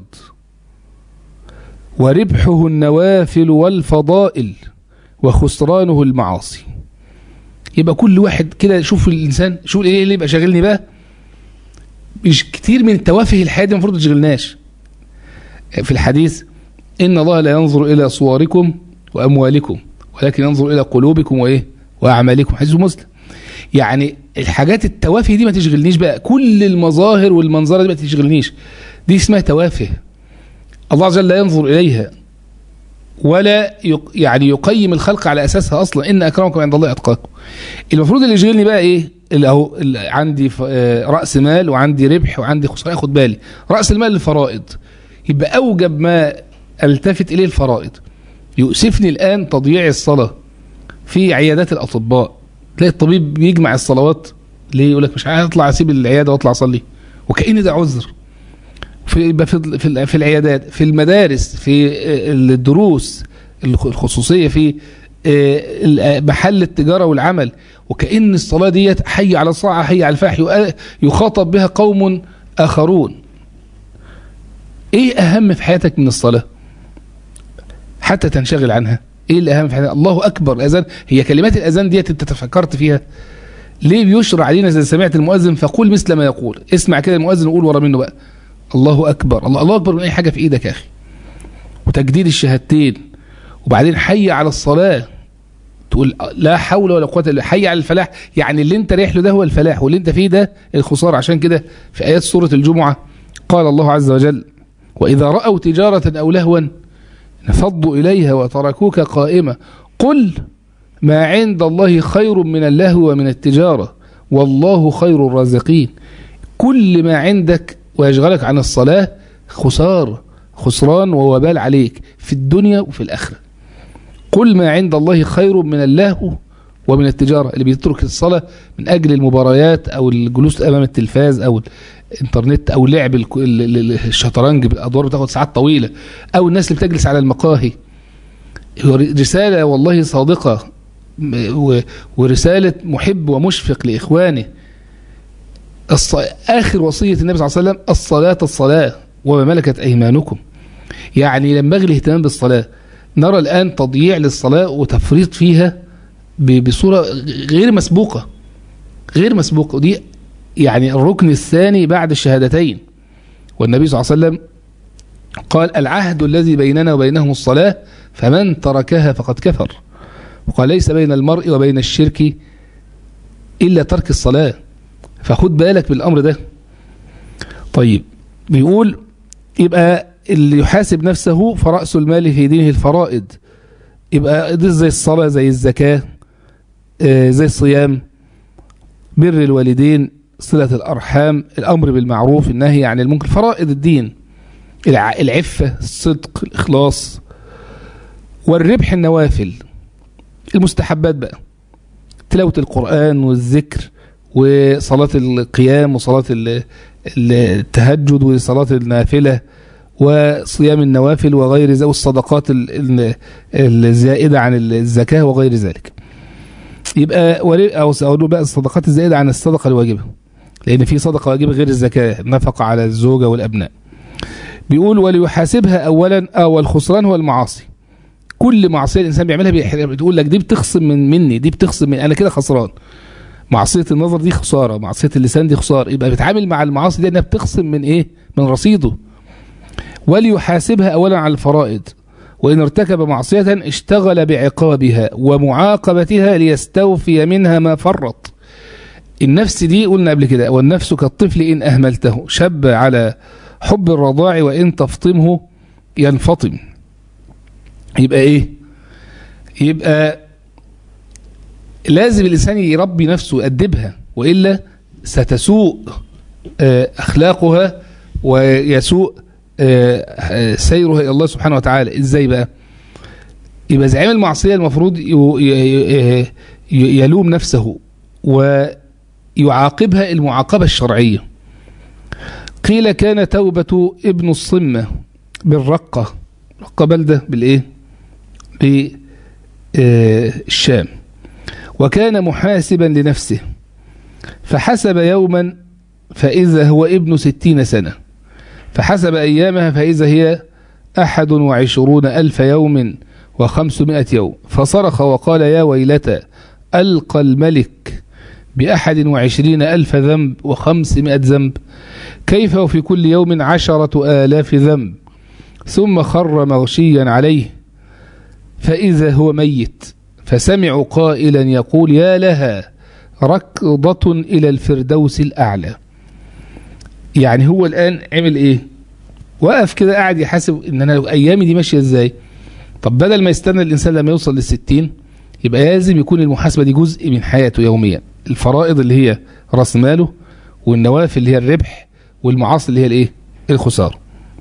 وربحه النوافل والفضائل وخسرانه المعاصي يبقى كل واحد كده شوف الإنسان شوف إيه اللي يبقى شاغلني بقى مش كتير من التوافه الحياة دي المفروض تشغلناش في الحديث إن الله لا ينظر إلى صوركم وأموالكم ولكن ينظر إلى قلوبكم وإيه وأعمالكم حديث مسلم يعني الحاجات التوافه دي ما تشغلنيش بقى كل المظاهر والمنظرة دي ما تشغلنيش دي اسمها توافه الله عز وجل لا ينظر إليها ولا يعني يقيم الخلق على أساسها أصلا إن أكرمكم عند الله أتقاكم المفروض اللي يشغلني بقى إيه اللي أهو اللي عندي ف- آه، رأس مال وعندي ربح وعندي خسارة اخد بالي رأس المال الفرائض يبقى أوجب ما التفت إليه الفرائض يؤسفني الآن تضييع الصلاة في عيادات الأطباء تلاقي الطبيب بيجمع الصلوات ليه يقول لك مش عايز اطلع اسيب العياده واطلع اصلي وكأن ده عذر في يبقى في في, في العيادات في المدارس في آه، الدروس الخ- الخصوصيه في آه، محل التجاره والعمل وكأن الصلاه ديت حي على الصاعه حي على الفلاح يؤ- يخاطب بها قوم اخرون ايه اهم في حياتك من الصلاه حتى تنشغل عنها ايه الاهم في حياتك الله اكبر الاذان هي كلمات الاذان ديت انت تفكرت فيها ليه بيشرع علينا اذا سمعت المؤذن فقول مثل ما يقول اسمع كده المؤذن وقول ورا منه بقى الله اكبر الله, الله اكبر من اي حاجه في ايدك يا اخي وتجديد الشهادتين وبعدين حي على الصلاه تقول لا حول ولا قوه الا بالله حي على الفلاح يعني اللي انت رايح له ده هو الفلاح واللي انت فيه ده الخساره عشان كده في ايات سوره الجمعه قال الله عز وجل واذا راوا تجاره او لهوا انفضوا اليها وتركوك قائمه قل ما عند الله خير من اللهو ومن التجاره والله خير الرازقين كل ما عندك ويشغلك عن الصلاه خسار خسران ووبال عليك في الدنيا وفي الاخره كل ما عند الله خير من اللهو ومن التجارة اللي بيترك الصلاة من أجل المباريات أو الجلوس أمام التلفاز أو الإنترنت أو لعب الك- ال- ال- الشطرنج بالأدوار بتاخد ساعات طويلة أو الناس اللي بتجلس على المقاهي هو رسالة والله صادقة م- و- ورسالة محب ومشفق لإخوانه الص... آخر وصية النبي صلى الله عليه وسلم الصلاة الصلاة وما ملكت أيمانكم يعني ينبغي الاهتمام بالصلاة نرى الآن تضييع للصلاة وتفريط فيها ب- بصورة غير مسبوقة غير مسبوقة ودي يعني الركن الثاني بعد الشهادتين والنبي صلى الله عليه وسلم قال العهد الذي بيننا وبينهم الصلاة فمن تركها فقد كفر وقال ليس بين المرء وبين الشرك إلا ترك الصلاة فخد بالك بالأمر ده طيب بيقول يبقى اللي يحاسب نفسه فرأس المال في دينه الفرائض يبقى دي زي الصلاة زي الزكاة آه، زي الصيام بر الوالدين صلة الأرحام الأمر بالمعروف النهي عن المنكر فرائض الدين الع- العفة الصدق الإخلاص والربح النوافل المستحبات بقى تلاوة القرآن والذكر وصلاة القيام وصلاة ال- ال- التهجد وصلاة النافلة وصيام النوافل وغير ذلك والصدقات ال- ال- الزائدة عن الزكاة وغير ذلك يبقى ولي- أو أقول بقى الصدقات الزائدة عن الصدقة الواجبة لأن في صدقة واجبة غير الزكاة نفقة على الزوجة والأبناء بيقول وليحاسبها أولا أو الخسران هو المعاصي كل معصية الإنسان بيعملها بيح- بتقول لك دي بتخصم من مني دي بتخصم من أنا كده خسران معصية النظر دي خسارة معصية اللسان دي خسارة يبقى بيتعامل مع المعاصي دي انها بتخصم من ايه من رصيده وليحاسبها اولا على الفرائض وان ارتكب معصية اشتغل بعقابها ومعاقبتها ليستوفي منها ما فرط النفس دي قلنا قبل كده والنفس كالطفل ان اهملته شب على حب الرضاع وان تفطمه ينفطم يبقى ايه يبقى لازم الإنسان يربي نفسه يأدبها وإلا ستسوء آه، أخلاقها ويسوء آه، آه، سيرها إلى الله سبحانه وتعالى إزاي بقى يبقى زعيم المعصية المفروض ي- ي- ي- يلوم نفسه ويعاقبها المعاقبة الشرعية قيل كان توبة ابن الصمة بالرقة رقة بلدة بالإيه بالشام وكان محاسبا لنفسه فحسب يوما فإذا هو ابن ستين سنة فحسب أيامها فإذا هي أحد وعشرون ألف يوم وخمسمائة يوم فصرخ وقال يا ويلتى ألقى الملك بأحد وعشرين ألف ذنب وخمسمائة ذنب كيف وفي كل يوم عشرة آلاف ذنب ثم خر مغشيا عليه فإذا هو ميت فسمعوا قائلا يقول يا لها ركضة إلى الفردوس الأعلى يعني هو الآن عمل إيه وقف كده قاعد يحاسب إن أنا أيامي دي ماشية إزاي طب بدل ما يستنى الإنسان لما يوصل للستين يبقى لازم يكون المحاسبة دي جزء من حياته يوميا الفرائض اللي هي راس ماله والنوافل اللي هي الربح والمعاصي اللي هي الايه الخساره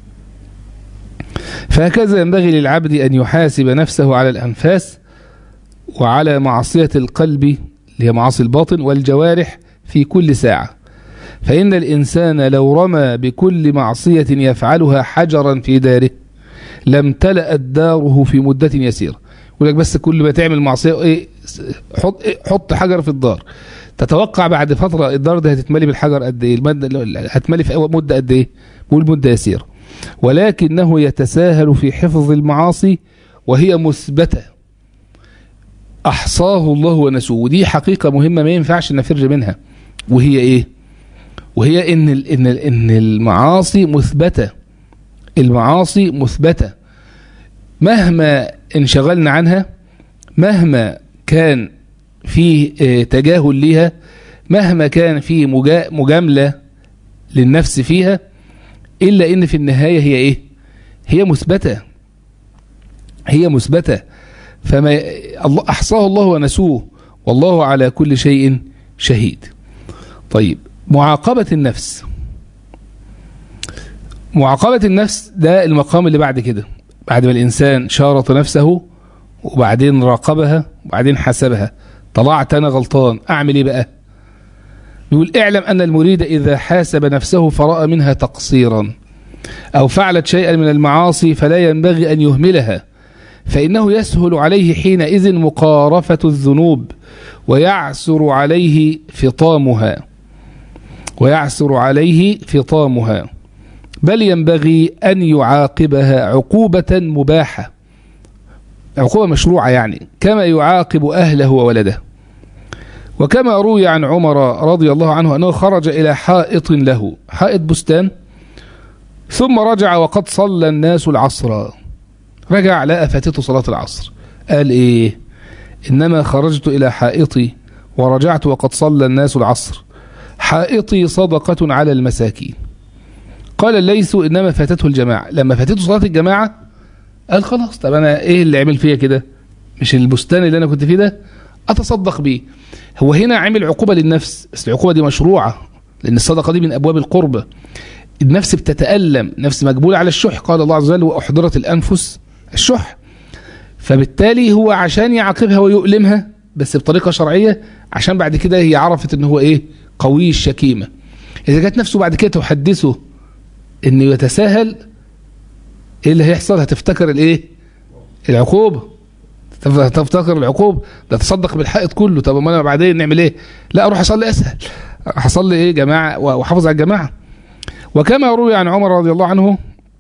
فهكذا ينبغي للعبد أن يحاسب نفسه على الأنفاس وعلى معصية القلب اللي هي معاصي الباطن والجوارح في كل ساعة فإن الإنسان لو رمى بكل معصية يفعلها حجرا في داره لم تلأت داره في مدة يسيرة يقول لك بس كل ما تعمل معصية إيه حط, إيه حط حجر في الدار تتوقع بعد فترة الدار ده هتتملي بالحجر قد ايه المادة هتملي في مدة قد ايه بقول مدة يسيرة ولكنه يتساهل في حفظ المعاصي وهي مثبتة أحصاه الله ونسوه ودي حقيقة مهمة ما ينفعش نفر منها وهي إيه وهي إن, ال إن, ال إن المعاصي مثبتة المعاصي مثبتة مهما انشغلنا عنها مهما كان فيه تجاهل ليها مهما كان فيه مجاملة للنفس فيها إلا إن في النهاية هي إيه هي مثبتة هي مثبتة فما الله أحصاه الله ونسوه والله على كل شيء شهيد طيب معاقبة النفس معاقبة النفس ده المقام اللي بعد كده بعد ما الإنسان شارط نفسه وبعدين راقبها وبعدين حسبها طلعت أنا غلطان أعمل إيه بقى يقول اعلم أن المريد إذا حاسب نفسه فرأى منها تقصيرا أو فعلت شيئا من المعاصي فلا ينبغي أن يهملها فإنه يسهل عليه حينئذ مقارفة الذنوب ويعسر عليه فطامها ويعسر عليه فطامها بل ينبغي أن يعاقبها عقوبة مباحة عقوبة مشروعة يعني كما يعاقب أهله وولده وكما روي عن عمر رضي الله عنه أنه خرج إلى حائط له حائط بستان ثم رجع وقد صلى الناس العصر رجع لقى فاتته صلاة العصر قال إيه إنما خرجت إلى حائطي ورجعت وقد صلى الناس العصر حائطي صدقة على المساكين قال الليث إنما فاتته الجماعة لما فاتته صلاة الجماعة قال خلاص طب أنا إيه اللي عمل فيا كده مش البستان اللي أنا كنت فيه ده أتصدق بيه هو هنا عمل عقوبة للنفس بس العقوبة دي مشروعة لأن الصدقة دي من أبواب القربة النفس بتتألم نفس مجبولة على الشح قال الله عز وجل وأحضرت الأنفس الشح فبالتالي هو عشان يعاقبها ويؤلمها بس بطريقة شرعية عشان بعد كده هي عرفت ان هو ايه قوي الشكيمة اذا كانت نفسه بعد كده تحدثه انه يتساهل ايه اللي هيحصل هتفتكر الايه العقوبة تفتكر العقوبة ده تصدق بالحائط كله طب ما انا بعدين نعمل ايه لا اروح اصلي اسهل اصلي ايه جماعة واحافظ على الجماعة وكما روي عن عمر رضي الله عنه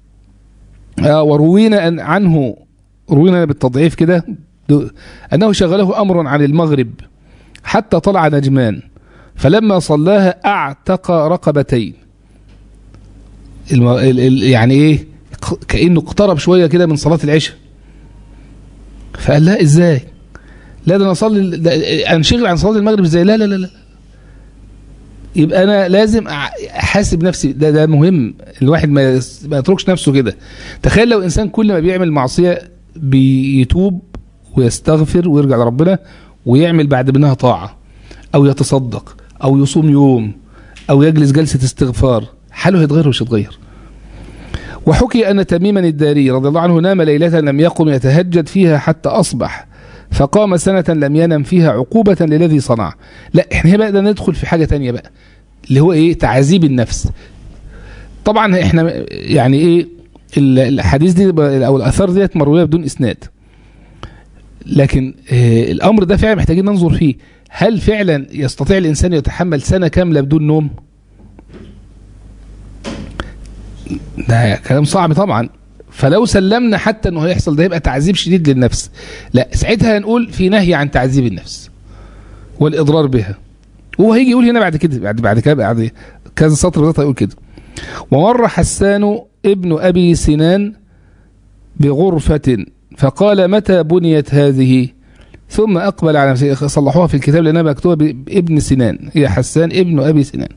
وروينا عنه روينا بالتضعيف كده أنه شغله أمر عن المغرب حتى طلع نجمان فلما صلاها أعتق رقبتين الم... ال... ال... يعني إيه كأنه اقترب شوية كده من صلاة العشاء فقال لا إزاي لا ده أنا أصلي أنشغل عن صلاة المغرب إزاي لا لا لا لا يبقى انا لازم احاسب نفسي ده ده مهم الواحد ما ما يتركش نفسه كده تخيل لو انسان كل ما بيعمل معصيه بيتوب ويستغفر ويرجع لربنا ويعمل بعد منها طاعه او يتصدق او يصوم يوم او يجلس جلسه استغفار حاله هيتغير مش هيتغير وحكي ان تميما الداري رضي الله عنه نام ليله لم يقم يتهجد فيها حتى اصبح فقام سنة لم ينم فيها عقوبة للذي صنع لا احنا بقى ندخل في حاجة تانية بقى اللي هو ايه تعذيب النفس طبعا احنا يعني ايه الحديث دي او الاثار ديت مرويه بدون اسناد لكن اه الامر ده فعلا محتاجين ننظر فيه هل فعلا يستطيع الانسان يتحمل سنه كامله بدون نوم ده كلام صعب طبعا فلو سلمنا حتى انه هيحصل ده يبقى تعذيب شديد للنفس لا ساعتها هنقول في نهي عن تعذيب النفس والاضرار بها هو هيجي يقول هنا بعد كده بعد بعد كده بعد كذا سطر بالظبط هيقول كده ومر حسان ابن ابي سنان بغرفة فقال متى بنيت هذه ثم اقبل على نفسه صلحوها في الكتاب لانها مكتوبه بابن سنان هي حسان ابن ابي سنان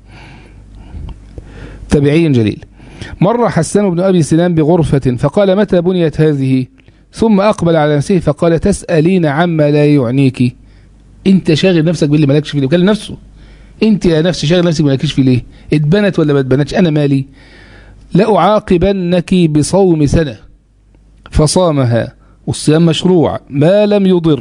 تابعي جليل مر حسان بن أبي سنان بغرفة فقال متى بنيت هذه ثم أقبل على نفسه فقال تسألين عما لا يعنيك انت شاغل نفسك باللي مالكش فيه وكلم نفسه انت يا نفس شاغل نفسك مالكش فيه ليه اتبنت ولا ما اتبنتش انا مالي لأعاقبنك بصوم سنة فصامها والصيام مشروع ما لم يضر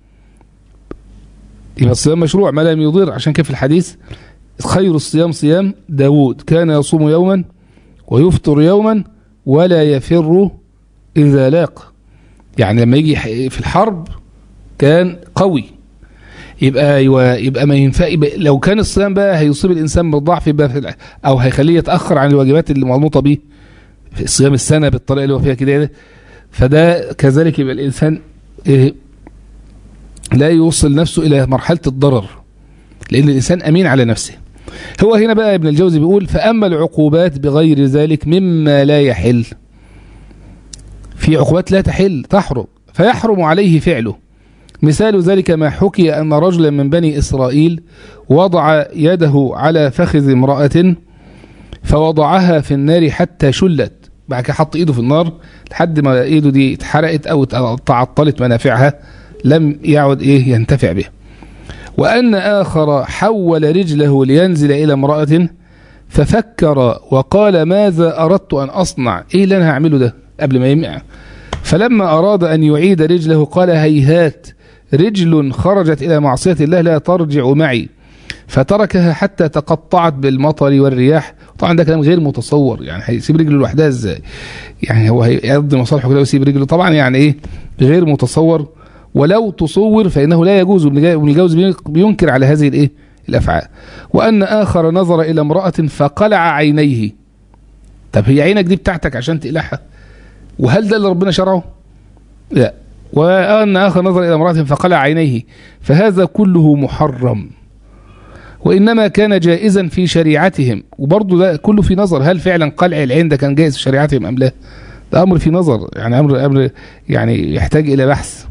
يبقى الصيام مشروع ما لم يضر عشان كده في الحديث خير الصيام صيام داود كان يصوم يوما ويفطر يوما ولا يفر إذا لاق يعني لما يجي في الحرب كان قوي يبقى أيوة يبقى ما ينفع يبقى لو كان الصيام بقى هيصيب الانسان بالضعف يبقى في الع- او هيخليه يتاخر عن الواجبات اللي منوطه بيه في صيام السنه بالطريقه اللي هو فيها كده فده كذلك يبقى الانسان إيه لا يوصل نفسه الى مرحله الضرر لان الانسان امين على نفسه هو هنا بقى ابن الجوزي بيقول فاما العقوبات بغير ذلك مما لا يحل في عقوبات لا تحل تحرم فيحرم عليه فعله مثال ذلك ما حكي أن رجلا من بني إسرائيل وضع يده على فخذ امرأة فوضعها في النار حتى شلت بعد كده حط ايده في النار لحد ما ايده دي اتحرقت او تعطلت منافعها لم يعد ايه ينتفع بها وأن آخر حول رجله لينزل إلى امرأة ففكر وقال ماذا أردت أن أصنع إيه اللي أنا هعمله ده قبل ما يمع فلما أراد أن يعيد رجله قال هيهات رجل خرجت إلى معصية الله لا ترجع معي فتركها حتى تقطعت بالمطر والرياح طبعا ده كلام غير متصور يعني هيسيب رجله لوحدها ازاي يعني هو هيقضي مصالحه كده ويسيب رجله طبعا يعني ايه غير متصور ولو تصور فانه لا يجوز ابن الجوز بينكر على هذه الايه الافعال وان اخر نظر الى امراه فقلع عينيه طب هي عينك دي بتاعتك عشان تقلعها وهل ده اللي ربنا شرعه لا وأن آخر نظر إلى امرأة فقلع عينيه فهذا كله محرم وإنما كان جائزا في شريعتهم وبرضه ده كله في نظر هل فعلا قلع العين ده كان جائز في شريعتهم أم لا ده أمر في نظر يعني أمر أمر يعني يحتاج إلى بحث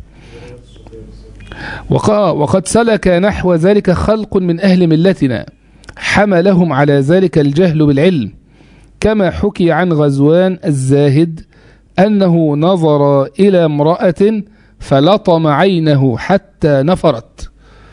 وقد سلك نحو ذلك خلق من أهل ملتنا حملهم على ذلك الجهل بالعلم كما حكي عن غزوان الزاهد أنه نظر إلى امرأة فلطم عينه حتى نفرت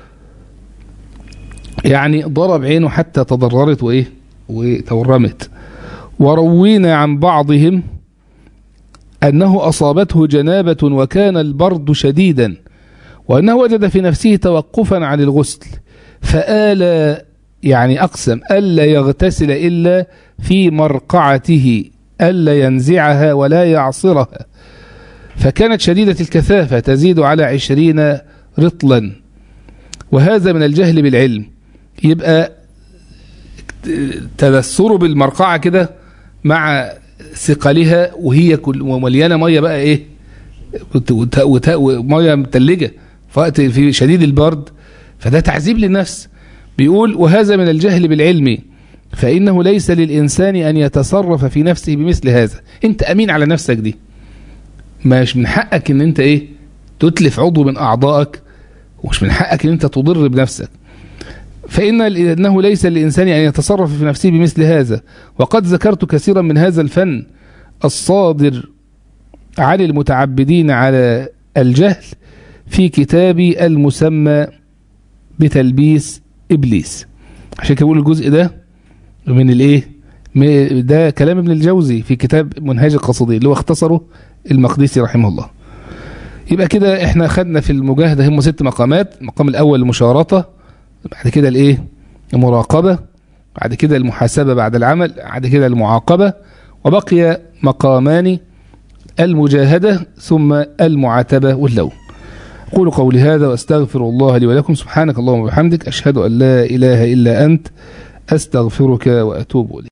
يعني ضرب عينه حتى تضررت وإيه وتورمت وروينا عن بعضهم أنه أصابته جنابة وكان البرد شديدا وأنه وجد في نفسه توقفا عن الغسل فآل يعني أقسم ألا يغتسل إلا في مرقعته ألا ينزعها ولا يعصرها فكانت شديدة الكثافة تزيد على عشرين رطلا وهذا من الجهل بالعلم يبقى تدثره بالمرقعة كده مع ثقلها وهي كل مليانة مية بقى ايه مية متلجة في شديد البرد فده تعذيب للنفس بيقول وهذا من الجهل بالعلم فإنه ليس للإنسان أن يتصرف في نفسه بمثل هذا أنت أمين على نفسك دي مش من حقك أن أنت إيه تتلف عضو من أعضائك ومش من حقك أن أنت تضر بنفسك فإن إنه ليس للإنسان أن يتصرف في نفسه بمثل هذا وقد ذكرت كثيرا من هذا الفن الصادر عن المتعبدين على الجهل في كتابي المسمى بتلبيس إبليس عشان كده بقول الجزء ده من الايه ده كلام ابن الجوزي في كتاب منهاج القصدي اللي هو اختصره المقدسي رحمه الله يبقى كده احنا خدنا في المجاهدة هم ست مقامات المقام الاول المشارطة بعد كده الايه المراقبة بعد كده المحاسبة بعد العمل بعد كده المعاقبة وبقي مقامان المجاهدة ثم المعاتبة واللوم قولوا قولي هذا واستغفر الله لي ولكم سبحانك اللهم وبحمدك أشهد أن لا إله إلا أنت أستغفرك وأتوب إليك